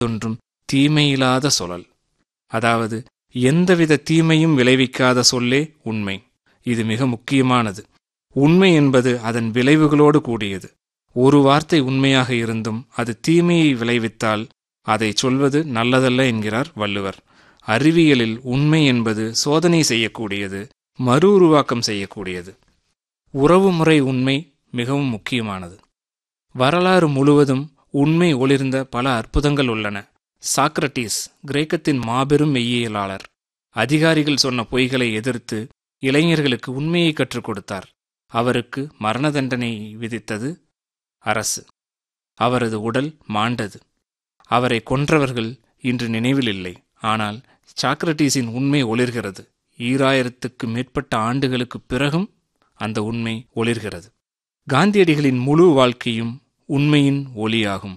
ஒன்றும் தீமையில்லாத சொலல் அதாவது எந்தவித தீமையும் விளைவிக்காத சொல்லே உண்மை இது மிக முக்கியமானது உண்மை என்பது அதன் விளைவுகளோடு கூடியது ஒரு வார்த்தை உண்மையாக இருந்தும் அது தீமையை விளைவித்தால் அதை சொல்வது நல்லதல்ல என்கிறார் வள்ளுவர் அறிவியலில் உண்மை என்பது சோதனை செய்யக்கூடியது மறு உருவாக்கம் செய்யக்கூடியது உறவுமுறை உண்மை மிகவும் முக்கியமானது வரலாறு முழுவதும் உண்மை ஒளிர்ந்த பல அற்புதங்கள் உள்ளன சாக்ரட்டீஸ் கிரேக்கத்தின் மாபெரும் மெய்யியலாளர் அதிகாரிகள் சொன்ன பொய்களை எதிர்த்து இளைஞர்களுக்கு உண்மையை கற்றுக் கொடுத்தார் அவருக்கு மரண தண்டனை விதித்தது அரசு அவரது உடல் மாண்டது அவரை கொன்றவர்கள் இன்று நினைவில் இல்லை ஆனால் சாக்ரட்டீஸின் உண்மை ஒளிர்கிறது ஈராயிரத்துக்கு மேற்பட்ட ஆண்டுகளுக்குப் பிறகும் அந்த உண்மை ஒளிர்கிறது காந்தியடிகளின் முழு வாழ்க்கையும் உண்மையின் ஒளியாகும்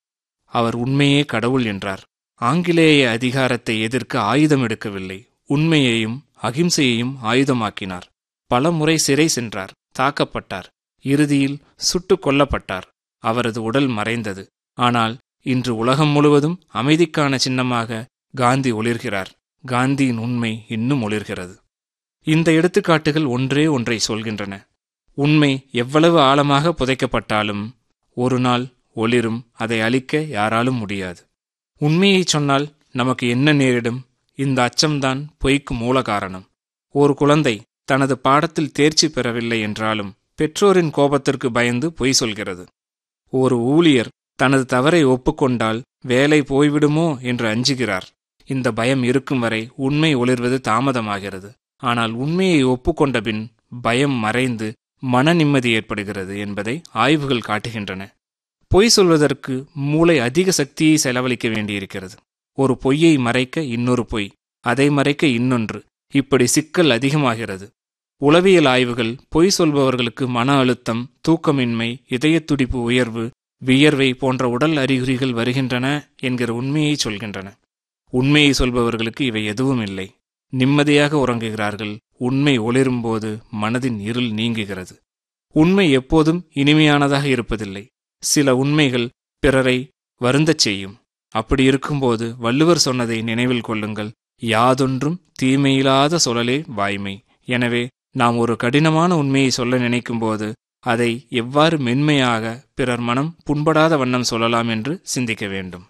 அவர் உண்மையே கடவுள் என்றார் ஆங்கிலேய அதிகாரத்தை எதிர்க்க ஆயுதம் எடுக்கவில்லை உண்மையையும் அகிம்சையையும் ஆயுதமாக்கினார் பல முறை சிறை சென்றார் தாக்கப்பட்டார் இறுதியில் சுட்டுக் கொல்லப்பட்டார் அவரது உடல் மறைந்தது ஆனால் இன்று உலகம் முழுவதும் அமைதிக்கான சின்னமாக காந்தி ஒளிர்கிறார் காந்தியின் உண்மை இன்னும் ஒளிர்கிறது இந்த எடுத்துக்காட்டுகள் ஒன்றே ஒன்றை சொல்கின்றன உண்மை எவ்வளவு ஆழமாக புதைக்கப்பட்டாலும் ஒரு நாள் ஒளிரும் அதை அழிக்க யாராலும் முடியாது உண்மையை சொன்னால் நமக்கு என்ன நேரிடும் இந்த அச்சம்தான் பொய்க்கு மூல காரணம் ஒரு குழந்தை தனது பாடத்தில் தேர்ச்சி பெறவில்லை என்றாலும் பெற்றோரின் கோபத்திற்கு பயந்து பொய் சொல்கிறது ஒரு ஊழியர் தனது தவறை ஒப்புக்கொண்டால் வேலை போய்விடுமோ என்று அஞ்சுகிறார் இந்த பயம் இருக்கும் வரை உண்மை ஒளிர்வது தாமதமாகிறது ஆனால் உண்மையை ஒப்புக்கொண்ட பின் பயம் மறைந்து மன நிம்மதி ஏற்படுகிறது என்பதை ஆய்வுகள் காட்டுகின்றன பொய் சொல்வதற்கு மூளை அதிக சக்தியை செலவழிக்க வேண்டியிருக்கிறது ஒரு பொய்யை மறைக்க இன்னொரு பொய் அதை மறைக்க இன்னொன்று இப்படி சிக்கல் அதிகமாகிறது உளவியல் ஆய்வுகள் பொய் சொல்பவர்களுக்கு மன அழுத்தம் தூக்கமின்மை இதயத் துடிப்பு உயர்வு வியர்வை போன்ற உடல் அறிகுறிகள் வருகின்றன என்கிற உண்மையை சொல்கின்றன உண்மையை சொல்பவர்களுக்கு இவை எதுவும் இல்லை நிம்மதியாக உறங்குகிறார்கள் உண்மை ஒளிரும்போது மனதின் இருள் நீங்குகிறது உண்மை எப்போதும் இனிமையானதாக இருப்பதில்லை சில உண்மைகள் பிறரை வருந்தச் செய்யும் அப்படி இருக்கும்போது வள்ளுவர் சொன்னதை நினைவில் கொள்ளுங்கள் யாதொன்றும் தீமையில்லாத சொல்லலே வாய்மை எனவே நாம் ஒரு கடினமான உண்மையை சொல்ல நினைக்கும்போது அதை எவ்வாறு மென்மையாக பிறர் மனம் புண்படாத வண்ணம் சொல்லலாம் என்று சிந்திக்க வேண்டும்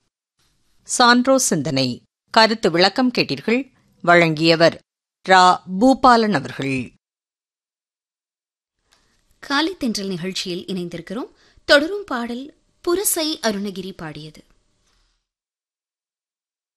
சான்றோ சிந்தனை கருத்து விளக்கம் கேட்டீர்கள் வழங்கியவர் ரா பூபாலன் அவர்கள் காலை தென்றல் நிகழ்ச்சியில் இணைந்திருக்கிறோம் தொடரும் பாடல் புரசை அருணகிரி பாடியது